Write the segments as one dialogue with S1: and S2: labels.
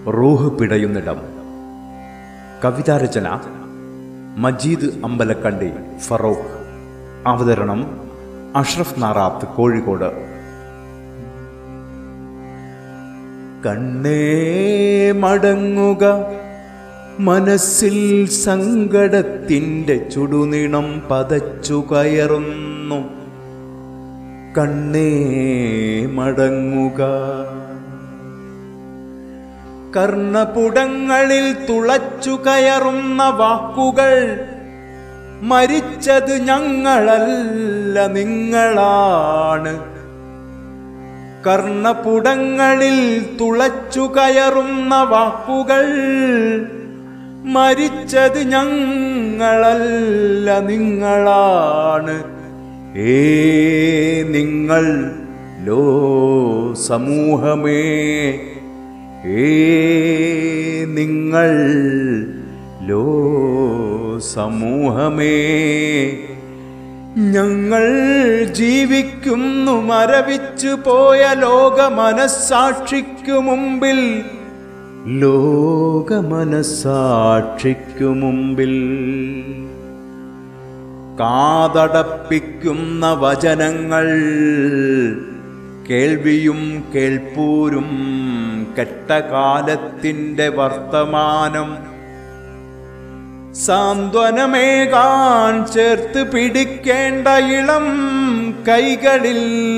S1: റൂഹ് പിടയുന്നിടം കവിതാരചന മജീദ് അമ്പലക്കണ്ടി ഫറോക്ക് അവതരണം അഷ്റഫ് നാറാത്ത് കോഴിക്കോട് കണ്ണേ മടങ്ങുക മനസ്സിൽ സങ്കടത്തിൻ്റെ ചുടുനിണം പതച്ചു കയറുന്നു കണ്ണേ മടങ്ങുക കർണപുടങ്ങളിൽ തുളച്ചു കയറുന്ന വാക്കുകൾ മരിച്ചത് ഞങ്ങളല്ല നിങ്ങളാണ് കർണപുടങ്ങളിൽ തുളച്ചു കയറുന്ന വാക്കുകൾ മരിച്ചത് ഞങ്ങളല്ല നിങ്ങളാണ് ഏ നിങ്ങൾ ലോ സമൂഹമേ ഏ നിങ്ങൾ ലോ സമൂഹമേ ഞങ്ങൾ ജീവിക്കുന്നു മരവിച്ചു പോയ ലോക മനസ്സാക്ഷിക്കു മുമ്പിൽ ലോക മനസ്സാക്ഷിക്കു മുമ്പിൽ കാതടപ്പിക്കുന്ന വചനങ്ങൾ കേൾവിയും കേൾപ്പൂരും കെട്ട കാലത്തിൻ്റെ വർത്തമാനം സാന്ത്വനമേകാൻ ചേർത്ത് പിടിക്കേണ്ട ഇളം കൈകളിൽ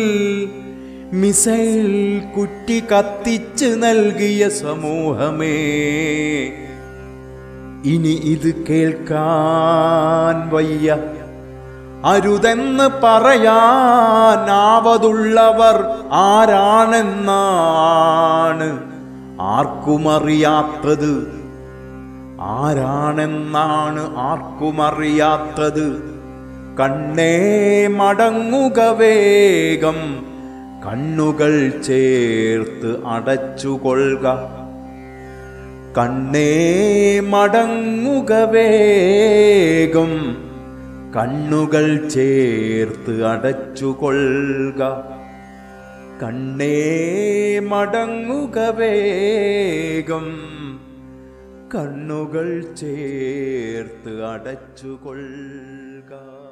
S1: മിസൈൽ കുറ്റി കത്തിച്ച് നൽകിയ സമൂഹമേ ഇനി ഇത് കേൾക്കാൻ വയ്യ അരുതെന്ന് പറയാനാവതുള്ളവർ ആരാണെന്നാണ് ആർക്കുമറിയാത്തത് ആരാണെന്നാണ് ആർക്കുമറിയാത്തത് കണ്ണേ മടങ്ങുക വേഗം കണ്ണുകൾ ചേർത്ത് അടച്ചുകൊള്ളുക കണ്ണേ മടങ്ങുക വേഗം കണ്ണുകൾ ചേർത്ത് അടച്ചുകൊള്ളുക കണ്ണേ മടങ്ങുക വേഗം കണ്ണുകൾ ചേർത്ത് അടച്ചുകൊള്ളുക